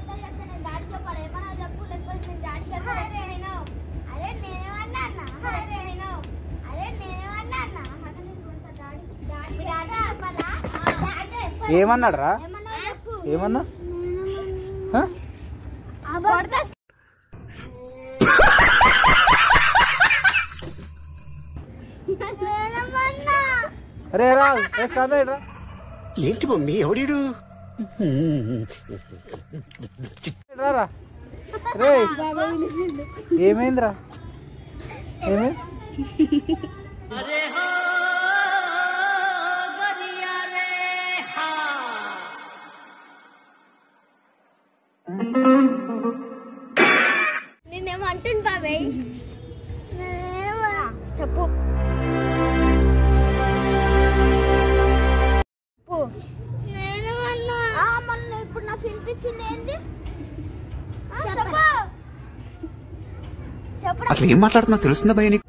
అబద్ధాలు చెప్తే నేను డాడీకి చెప్పాలి ఏమన్నా చెప్పు లేకపోతే నేను డాడీకి చెప్పాలి నేను అదే నేనేమన్నా అన్న అదే నేను అదే నేనేమన్నా అన్న అదే నేను కొంత డాడీ డాడీ డాడీ చెప్పాలా డాడీ ఏమన్నాడు రా ఏమన్నా చెప్పు ఏమన్నా హ? కొడతా నేనేమన్నా రే రా ఏ స్కంద రా ఏంటి మమ్మీ ఎవడీడు రా రా రే ఏమైందిరా ఏమైంది నేనేమో అంటుండు బాబాయ్ నేనేమో చెప్పు చెప్పు నేనేమన్నా మొన్న ఇప్పుడు నాకు వినిపించింది ఏంటి ఆ, చెప్పు చెప్పు అసలు ఏం మాట్లాడుతున్నా తెలుస్తుందా భయ నీకు